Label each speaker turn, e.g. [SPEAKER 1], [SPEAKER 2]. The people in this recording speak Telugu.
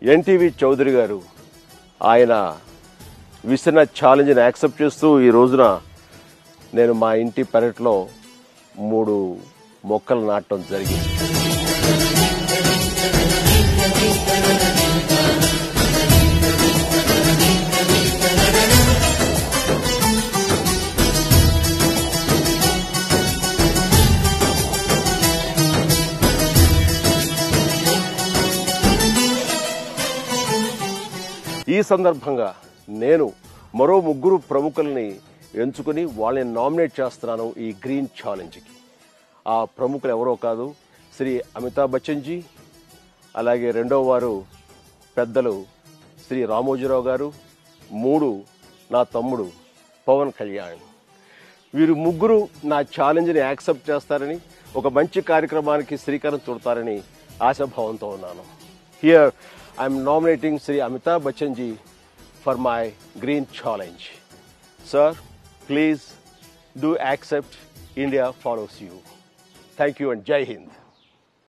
[SPEAKER 1] ఎన్టీవీ చౌదరి గారు ఆయన విసిన ఛాలెంజ్ని యాక్సెప్ట్ చేస్తూ ఈ రోజున నేను మా ఇంటి పెరట్లో మూడు మొక్కలు నాటడం జరిగింది ఈ సందర్భంగా నేను మరో ముగ్గురు ప్రముఖుల్ని ఎంచుకుని వాళ్ళని నామినేట్ చేస్తున్నాను ఈ గ్రీన్ ఛాలెంజ్కి ఆ ప్రముఖులు ఎవరో కాదు శ్రీ అమితాబ్ బచ్చన్ జీ అలాగే రెండో వారు పెద్దలు శ్రీ రామోజీరావు గారు మూడు నా తమ్ముడు పవన్ కళ్యాణ్ వీరు ముగ్గురు నా ఛాలెంజ్ని యాక్సెప్ట్ చేస్తారని ఒక మంచి కార్యక్రమానికి శ్రీకారం చుడతారని ఆశాభావంతో ఉన్నాను here I'm nominating Shri Amitabh Bachchan ji for my green challenge sir please do accept India follows you thank you and Jai Hind